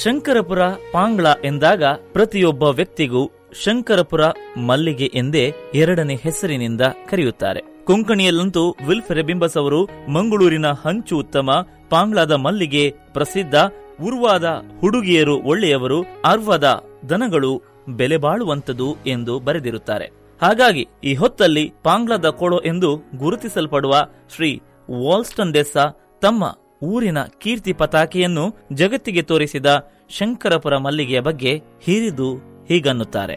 ಶಂಕರಪುರ ಪಾಂಗ್ಳ ಎಂದಾಗ ಪ್ರತಿಯೊಬ್ಬ ವ್ಯಕ್ತಿಗೂ ಶಂಕರಪುರ ಮಲ್ಲಿಗೆ ಎಂದೇ ಎರಡನೇ ಹೆಸರಿನಿಂದ ಕರೆಯುತ್ತಾರೆ ಕೊಂಕಣಿಯಲ್ಲಂತೂ ವಿಲ್ಫೆರೆ ಬಿಂಬಸ್ ಅವರು ಮಂಗಳೂರಿನ ಹಂಚು ಉತ್ತಮ ಪಾಂಗ್ಳದ ಮಲ್ಲಿಗೆ ಪ್ರಸಿದ್ಧ ಉರ್ವಾದ ಹುಡುಗಿಯರು ಒಳ್ಳೆಯವರು ಅರ್ವದ ದನಗಳು ಬೆಲೆ ಬಾಳುವಂತದು ಎಂದು ಬರೆದಿರುತ್ತಾರೆ ಹಾಗಾಗಿ ಈ ಹೊತ್ತಲ್ಲಿ ಪಾಂಗ್ಲದ ಕೊಳೋ ಎಂದು ಗುರುತಿಸಲ್ಪಡುವ ಶ್ರೀ ವಾಲ್ಸ್ಟನ್ ಡೆಸ್ಸ ತಮ್ಮ ಊರಿನ ಕೀರ್ತಿ ಪತಾಕೆಯನ್ನು ಜಗತ್ತಿಗೆ ತೋರಿಸಿದ ಶಂಕರಪುರ ಮಲ್ಲಿಗೆಯ ಬಗ್ಗೆ ಹಿರಿದು ಹೀಗನ್ನುತ್ತಾರೆ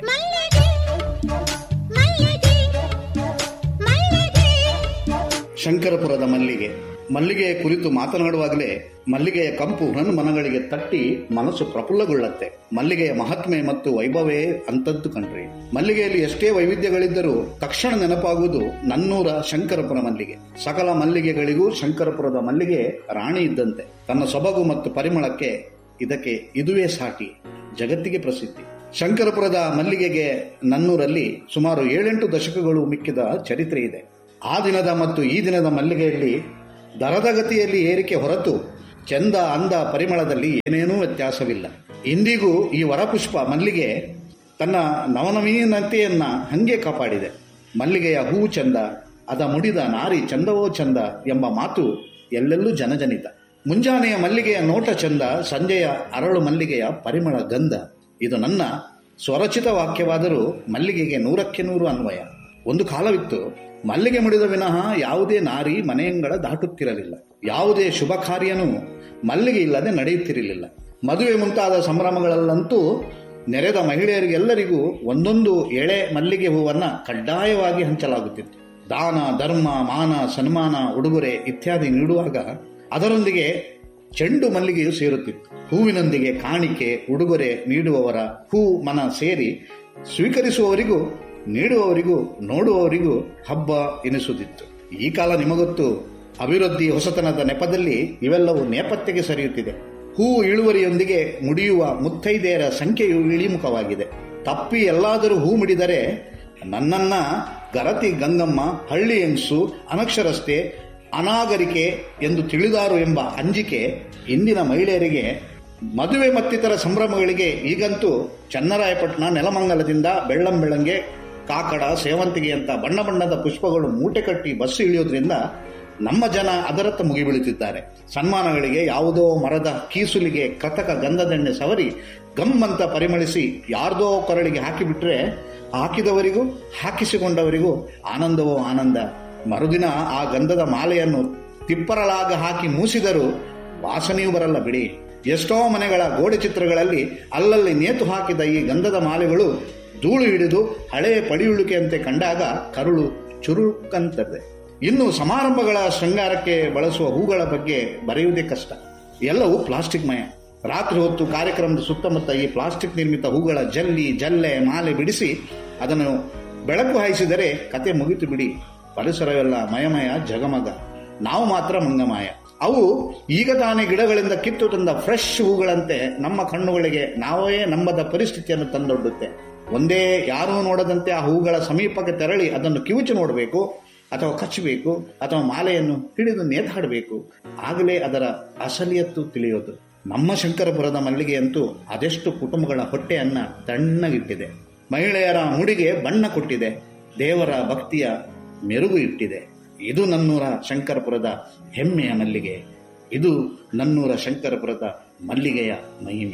ಶಂಕರಪುರದ ಮಲ್ಲಿಗೆ ಮಲ್ಲಿಗೆಯ ಕುರಿತು ಮಾತನಾಡುವಾಗಲೇ ಮಲ್ಲಿಗೆಯ ಕಂಪು ನನ್ನ ಮನಗಳಿಗೆ ತಟ್ಟಿ ಮನಸ್ಸು ಪ್ರಫುಲ್ಲಗೊಳ್ಳುತ್ತೆ ಮಲ್ಲಿಗೆಯ ಮಹಾತ್ಮೆ ಮತ್ತು ವೈಭವೇ ಅಂತದ್ದು ಕಣ್ರಿ ಮಲ್ಲಿಗೆಯಲ್ಲಿ ಎಷ್ಟೇ ವೈವಿಧ್ಯಗಳಿದ್ದರೂ ತಕ್ಷಣ ನೆನಪಾಗುವುದು ನನ್ನೂರ ಶಂಕರಪುರ ಮಲ್ಲಿಗೆ ಸಕಲ ಮಲ್ಲಿಗೆಗಳಿಗೂ ಶಂಕರಪುರದ ಮಲ್ಲಿಗೆ ರಾಣಿ ಇದ್ದಂತೆ ತನ್ನ ಸೊಬಗು ಮತ್ತು ಪರಿಮಳಕ್ಕೆ ಇದಕ್ಕೆ ಇದುವೇ ಸಾಟಿ ಜಗತ್ತಿಗೆ ಪ್ರಸಿದ್ಧಿ ಶಂಕರಪುರದ ಮಲ್ಲಿಗೆಗೆ ನನ್ನೂರಲ್ಲಿ ಸುಮಾರು ಏಳೆಂಟು ದಶಕಗಳು ಮಿಕ್ಕಿದ ಚರಿತ್ರೆ ಇದೆ ಆ ದಿನದ ಮತ್ತು ಈ ದಿನದ ಮಲ್ಲಿಗೆಯಲ್ಲಿ ದರದ ಗತಿಯಲ್ಲಿ ಏರಿಕೆ ಹೊರತು ಚಂದ ಅಂದ ಪರಿಮಳದಲ್ಲಿ ಏನೇನೂ ವ್ಯತ್ಯಾಸವಿಲ್ಲ ಇಂದಿಗೂ ಈ ವರಪುಷ್ಪ ಮಲ್ಲಿಗೆ ತನ್ನ ನವನವೀನತೆಯನ್ನ ಹಂಗೆ ಕಾಪಾಡಿದೆ ಮಲ್ಲಿಗೆಯ ಹೂವು ಚಂದ ಅದ ಮುಡಿದ ನಾರಿ ಚಂದವೋ ಚಂದ ಎಂಬ ಮಾತು ಎಲ್ಲೆಲ್ಲೂ ಜನಜನಿತ ಮುಂಜಾನೆಯ ಮಲ್ಲಿಗೆಯ ನೋಟ ಚಂದ ಸಂಜೆಯ ಅರಳು ಮಲ್ಲಿಗೆಯ ಪರಿಮಳ ಗಂಧ ಇದು ನನ್ನ ಸ್ವರಚಿತ ವಾಕ್ಯವಾದರೂ ಮಲ್ಲಿಗೆಗೆ ನೂರಕ್ಕೆ ನೂರು ಅನ್ವಯ ಒಂದು ಕಾಲವಿತ್ತು ಮಲ್ಲಿಗೆ ಮುಡಿದ ವಿನಃ ಯಾವುದೇ ನಾರಿ ಮನೆಯಂಗಳ ದಾಟುತ್ತಿರಲಿಲ್ಲ ಯಾವುದೇ ಶುಭ ಕಾರ್ಯನೂ ಮಲ್ಲಿಗೆ ಇಲ್ಲದೆ ನಡೆಯುತ್ತಿರಲಿಲ್ಲ ಮದುವೆ ಮುಂತಾದ ಸಂಭ್ರಮಗಳಲ್ಲಂತೂ ನೆರೆದ ಮಹಿಳೆಯರಿಗೆಲ್ಲರಿಗೂ ಒಂದೊಂದು ಎಳೆ ಮಲ್ಲಿಗೆ ಹೂವನ್ನ ಕಡ್ಡಾಯವಾಗಿ ಹಂಚಲಾಗುತ್ತಿತ್ತು ದಾನ ಧರ್ಮ ಮಾನ ಸನ್ಮಾನ ಉಡುಗೊರೆ ಇತ್ಯಾದಿ ನೀಡುವಾಗ ಅದರೊಂದಿಗೆ ಚೆಂಡು ಮಲ್ಲಿಗೆಯು ಸೇರುತ್ತಿತ್ತು ಹೂವಿನೊಂದಿಗೆ ಕಾಣಿಕೆ ಉಡುಗೊರೆ ನೀಡುವವರ ಹೂ ಮನ ಸೇರಿ ಸ್ವೀಕರಿಸುವವರಿಗೂ ನೀಡುವವರಿಗೂ ನೋಡುವವರಿಗೂ ಹಬ್ಬ ಎನಿಸುತ್ತಿತ್ತು ಈ ಕಾಲ ನಿಮಗೊತ್ತು ಅಭಿವೃದ್ಧಿ ಹೊಸತನದ ನೆಪದಲ್ಲಿ ಇವೆಲ್ಲವೂ ನೇಪಥ್ಯಕ್ಕೆ ಸರಿಯುತ್ತಿದೆ ಹೂ ಇಳುವರಿಯೊಂದಿಗೆ ಮುಡಿಯುವ ಮುತ್ತೈದೆಯರ ಸಂಖ್ಯೆಯು ಇಳಿಮುಖವಾಗಿದೆ ತಪ್ಪಿ ಎಲ್ಲಾದರೂ ಹೂ ಮುಡಿದರೆ ನನ್ನನ್ನ ಗರತಿ ಗಂಗಮ್ಮ ಹಳ್ಳಿ ಹೆಂಗಸು ಅನಕ್ಷರಸ್ತೆ ಅನಾಗರಿಕೆ ಎಂದು ತಿಳಿದಾರು ಎಂಬ ಅಂಜಿಕೆ ಇಂದಿನ ಮಹಿಳೆಯರಿಗೆ ಮದುವೆ ಮತ್ತಿತರ ಸಂಭ್ರಮಗಳಿಗೆ ಈಗಂತೂ ಚನ್ನರಾಯಪಟ್ಟಣ ನೆಲಮಂಗಲದಿಂದ ಬೆಳ್ಳಂ ಬೆಳ್ಳಂಗೆ ಕಾಕಡ ಸೇವಂತಿಗೆ ಅಂತ ಬಣ್ಣ ಬಣ್ಣದ ಪುಷ್ಪಗಳು ಮೂಟೆ ಕಟ್ಟಿ ಬಸ್ ಇಳಿಯೋದ್ರಿಂದ ನಮ್ಮ ಜನ ಅದರತ್ತ ಮುಗಿಬೀಳುತ್ತಿದ್ದಾರೆ ಸನ್ಮಾನಗಳಿಗೆ ಯಾವುದೋ ಮರದ ಕೀಸುಲಿಗೆ ಕಥಕ ಗಂಧದೆಣ್ಣೆ ಸವರಿ ಗಮ್ಮಂತ ಪರಿಮಳಿಸಿ ಯಾರ್ದೋ ಕೊರಳಿಗೆ ಹಾಕಿಬಿಟ್ರೆ ಹಾಕಿದವರಿಗೂ ಹಾಕಿಸಿಕೊಂಡವರಿಗೂ ಆನಂದವೋ ಆನಂದ ಮರುದಿನ ಆ ಗಂಧದ ಮಾಲೆಯನ್ನು ತಿಪ್ಪರಲಾಗ ಹಾಕಿ ಮೂಸಿದರೂ ವಾಸನೆಯೂ ಬರಲ್ಲ ಬಿಡಿ ಎಷ್ಟೋ ಮನೆಗಳ ಗೋಡೆ ಚಿತ್ರಗಳಲ್ಲಿ ಅಲ್ಲಲ್ಲಿ ನೇತು ಹಾಕಿದ ಈ ಗಂಧದ ಮಾಲೆಗಳು ಧೂಳು ಹಿಡಿದು ಹಳೆಯ ಪಡಿಯುಳಿಕೆಯಂತೆ ಕಂಡಾಗ ಕರುಳು ಚುರುಕಂತದೆ ಇನ್ನು ಸಮಾರಂಭಗಳ ಶೃಂಗಾರಕ್ಕೆ ಬಳಸುವ ಹೂಗಳ ಬಗ್ಗೆ ಬರೆಯುವುದೇ ಕಷ್ಟ ಎಲ್ಲವೂ ಪ್ಲಾಸ್ಟಿಕ್ ಮಯ ರಾತ್ರಿ ಹೊತ್ತು ಕಾರ್ಯಕ್ರಮದ ಸುತ್ತಮುತ್ತ ಈ ಪ್ಲಾಸ್ಟಿಕ್ ನಿರ್ಮಿತ ಹೂಗಳ ಜಲ್ಲಿ ಜಲ್ಲೆ ಮಾಲೆ ಬಿಡಿಸಿ ಅದನ್ನು ಬೆಳಕು ಹಾಯಿಸಿದರೆ ಕತೆ ಮುಗಿತು ಬಿಡಿ ಪರಿಸರವೆಲ್ಲ ಮಯಮಯ ಜಗಮಗ ನಾವು ಮಾತ್ರ ಮಂಗಮಾಯ ಅವು ಈಗ ತಾನೇ ಗಿಡಗಳಿಂದ ಕಿತ್ತು ತಂದ ಫ್ರೆಶ್ ಹೂಗಳಂತೆ ನಮ್ಮ ಕಣ್ಣುಗಳಿಗೆ ನಾವೇ ನಂಬದ ಪರಿಸ್ಥಿತಿಯನ್ನು ತಂದೊಡ್ಡುತ್ತೆ ಒಂದೇ ಯಾರೂ ನೋಡದಂತೆ ಆ ಹೂಗಳ ಸಮೀಪಕ್ಕೆ ತೆರಳಿ ಅದನ್ನು ಕಿವುಚಿ ನೋಡಬೇಕು ಅಥವಾ ಕಚ್ಚಬೇಕು ಅಥವಾ ಮಾಲೆಯನ್ನು ಹಿಡಿದು ನೇತಾಡಬೇಕು ಆಗಲೇ ಅದರ ಅಸಲಿಯತ್ತು ತಿಳಿಯೋದು ನಮ್ಮ ಶಂಕರಪುರದ ಮಲ್ಲಿಗೆಯಂತೂ ಅದೆಷ್ಟು ಕುಟುಂಬಗಳ ಹೊಟ್ಟೆಯನ್ನ ತಣ್ಣಗಿಟ್ಟಿದೆ ಮಹಿಳೆಯರ ಮುಡಿಗೆ ಬಣ್ಣ ಕೊಟ್ಟಿದೆ ದೇವರ ಭಕ್ತಿಯ ಮೆರುಗು ಇಟ್ಟಿದೆ ಇದು ನನ್ನೂರ ಶಂಕರಪುರದ ಹೆಮ್ಮೆಯ ಮಲ್ಲಿಗೆ ಇದು ನನ್ನೂರ ಶಂಕರಪುರದ ಮಲ್ಲಿಗೆಯ ಮಹಿಮೆ